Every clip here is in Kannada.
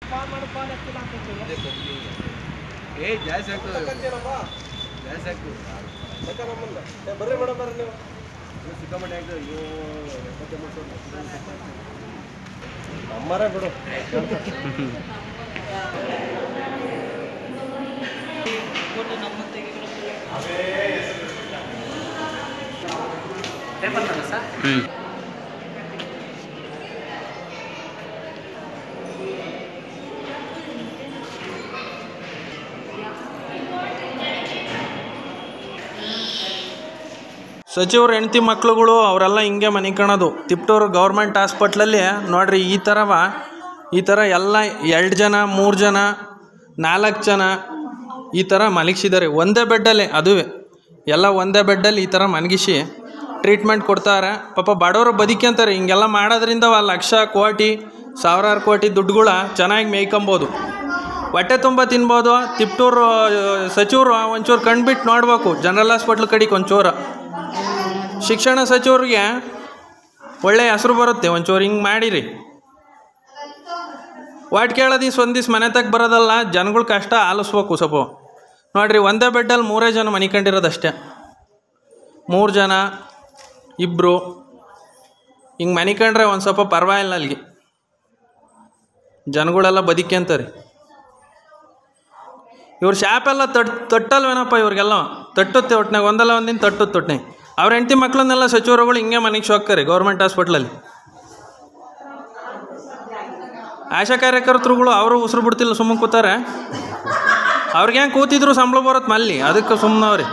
ಏ ಜಾಸ್ತಿ ಆಗ್ತದೆ ಜಾಸ್ತಿ ಆಗ್ತದೆ ಬರ್ರಿ ಮೇಡಮ್ ಬರ್ರಿ ನೀವು ಇದು ಸಿಕ್ಕಾಪಟ್ಟೆ ಆಗ್ತದೆ ಅಯ್ಯೋ ಎಪ್ಪತ್ತೆಂಬತ್ತು ಸಾವಿರ ನಮ್ಮರೇ ಬಿಡು ಹ್ಞೂ ಸಚಿವರು ಹೆಂಡತಿ ಮಕ್ಳುಗಳು ಅವರೆಲ್ಲ ಹಿಂಗೆ ಮನೆ ಕಾಣೋದು ತಿಪ್ಟೂರು ಗೌರ್ಮೆಂಟ್ ಹಾಸ್ಪಿಟ್ಲಲ್ಲಿ ನೋಡ್ರಿ ಈ ಥರವ ಈ ಥರ ಎಲ್ಲ ಎರಡು ಜನ ಮೂರು ಜನ ನಾಲ್ಕು ಜನ ಈ ಥರ ಮಲಗಿಸಿದ್ದಾರೆ ಒಂದೇ ಬೆಡ್ಡಲ್ಲೇ ಅದುವೇ ಎಲ್ಲ ಒಂದೇ ಬೆಡ್ಡಲ್ಲಿ ಈ ಥರ ಮಲಗಿಸಿ ಟ್ರೀಟ್ಮೆಂಟ್ ಕೊಡ್ತಾರೆ ಪಾಪ ಬಡವರು ಬದುಕ್ಯಂತಾರೆ ಹಿಂಗೆಲ್ಲ ಮಾಡೋದ್ರಿಂದ ಆ ಲಕ್ಷ ಕೋಟಿ ಸಾವಿರಾರು ಕೋಟಿ ದುಡ್ಡುಗಳ ಚೆನ್ನಾಗಿ ಮೇಯ್ಕೊಬೋದು ಹೊಟ್ಟೆ ತುಂಬ ತಿನ್ಬೋದು ತಿಪ್ಟೂರು ಸಚಿವರು ಒಂಚೂರು ಕಣ್ಬಿಟ್ಟು ನೋಡ್ಬೇಕು ಜನರಲ್ ಹಾಸ್ಪಿಟ್ಲ್ ಕಡೆಗೆ ಒಂಚೂರು ಶಿಕ್ಷಣ ಸಚಿವರಿಗೆ ಒಳ್ಳೆ ಹೆಸರು ಬರುತ್ತೆ ಒಂಚೂರು ಹಿಂಗೆ ಮಾಡಿರಿ ವಾಟ್ ಕೇಳೋದು ಒಂದು ದಿವ್ಸ ಮನೆ ತಗ ಬರೋದಲ್ಲ ಜನಗಳ ಕಷ್ಟ ಆಲಿಸ್ಬೇಕು ಸ್ವಲ್ಪ ನೋಡ್ರಿ ಒಂದೇ ಬೆಡ್ಡಲ್ಲಿ ಮೂರೇ ಜನ ಮನಿಕೊಂಡಿರೋದಷ್ಟೇ ಮೂರು ಜನ ಇಬ್ಬರು ಹಿಂಗೆ ಮನಿಕೊಂಡ್ರೆ ಒಂದು ಸ್ವಲ್ಪ ಪರವಾಗಿಲ್ಲ ಅಲ್ಲಿಗೆ ಜನಗಳೆಲ್ಲ ಬದುಕ್ಯಂತಾರೆ ಇವ್ರ ಶಾಪೆಲ್ಲ ತಟ್ ತಟ್ಟಲ್ವೇನಪ್ಪ ಇವ್ರಿಗೆಲ್ಲ ತಟ್ಟುತ್ತೆ ಒಟ್ಟಿನಾಗ ಒಂದಲ್ಲ ಒಂದಿನ ತಟ್ಟುತ್ತೆ ಒಟ್ಟಿನಾಗ ಅವ್ರ ಹೆಂಡತಿ ಮಕ್ಕಳನ್ನೆಲ್ಲ ಸಚಿವರುಗಳು ಹಿಂಗೆ ಮನೆಗೆ ಹೋಗ್ತಾರೆ ಗೌರ್ಮೆಂಟ್ ಹಾಸ್ಪಿಟ್ಲಲ್ಲಿ ಆಶಾ ಕಾರ್ಯಕರ್ತರುಗಳು ಅವರು ಉಸಿರು ಬಿಡ್ತಿಲ್ಲ ಸುಮ್ಮನೆ ಕೂತಾರೆ ಅವ್ರಿಗೆ ಹೆಂಗೆ ಕೂತಿದ್ರು ಸಂಬಳ ಬರುತ್ತೆ ಮಲ್ಲಿ ಅದಕ್ಕೆ ಸುಮ್ಮನೆ ಅವ್ರಿ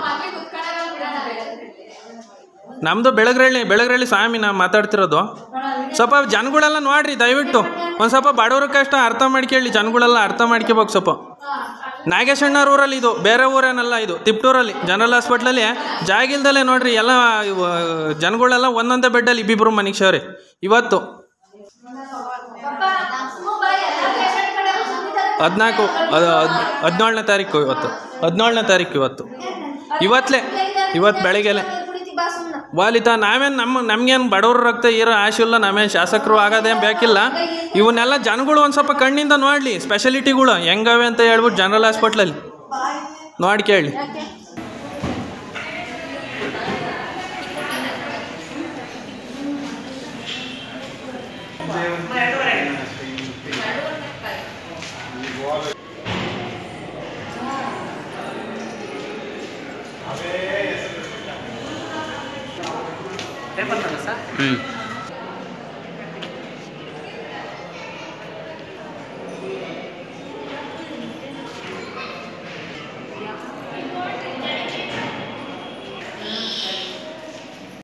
ನಮ್ಮದು ಬೆಳಗ್ರಳ್ಳಿ ಬೆಳಗ್ರಳ್ಳಿ ಸ್ವಾಮಿ ನಾ ಮಾತಾಡ್ತಿರೋದು ಸ್ವಲ್ಪ ಜನಗಳೆಲ್ಲ ನೋಡ್ರಿ ದಯವಿಟ್ಟು ಒಂದು ಸ್ವಲ್ಪ ಬಡವ್ರ ಕಷ್ಟ ಅರ್ಥ ಮಾಡ್ಕೊಳ್ಳಿ ಜನಗಳೆಲ್ಲ ಅರ್ಥ ಮಾಡ್ಕೋಬೇಕು ಸ್ವಲ್ಪ ನಾಗೇಶಣ್ಣವ್ರ ಊರಲ್ಲಿ ಇದು ಬೇರೆ ಊರೇನಲ್ಲ ಇದು ತಿಪ್ಟೂರಲ್ಲಿ ಜನರಲ್ ಹಾಸ್ಪಿಟ್ಲಲ್ಲಿ ಜಾಗಿಲ್ದಲ್ಲೇ ನೋಡ್ರಿ ಎಲ್ಲ ಇವ ಜನಗಳೆಲ್ಲ ಒಂದೊಂದೇ ಬೆಡ್ಡಲ್ಲಿ ಇಬ್ಬಿಬ್ರು ಮನುಷ್ಯವ್ರಿ ಇವತ್ತು ಹದಿನಾಲ್ಕು ಅದು ಹದಿನೇಳನೇ ತಾರೀಕು ಇವತ್ತು ಹದಿನೇಳನೇ ತಾರೀಕು ಇವತ್ತು ಇವತ್ತಲೇ ಇವತ್ತು ಬೆಳಿಗ್ಗೆಲೆ ವಾಲಿತ ನಾವೇನು ನಮ್ಮ ನಮ್ಗೇನು ಬಡವ್ರ ರಕ್ತ ಇರೋ ಆಶೆ ಇಲ್ಲ ನಾವೇನು ಶಾಸಕರು ಆಗೋದೇನು ಬೇಕಿಲ್ಲ ಇವನ್ನೆಲ್ಲ ಜನಗಳು ಒಂದು ಸ್ವಲ್ಪ ಕಣ್ಣಿಂದ ನೋಡಲಿ ಸ್ಪೆಷಾಲಿಟಿಗಳು ಹೆಂಗವೆ ಅಂತ ಹೇಳ್ಬಿಟ್ಟು ಜನರಲ್ ಹಾಸ್ಪಿಟ್ಲಲ್ಲಿ ನೋಡಿ ಕೇಳಿ ಹ್ಞೂ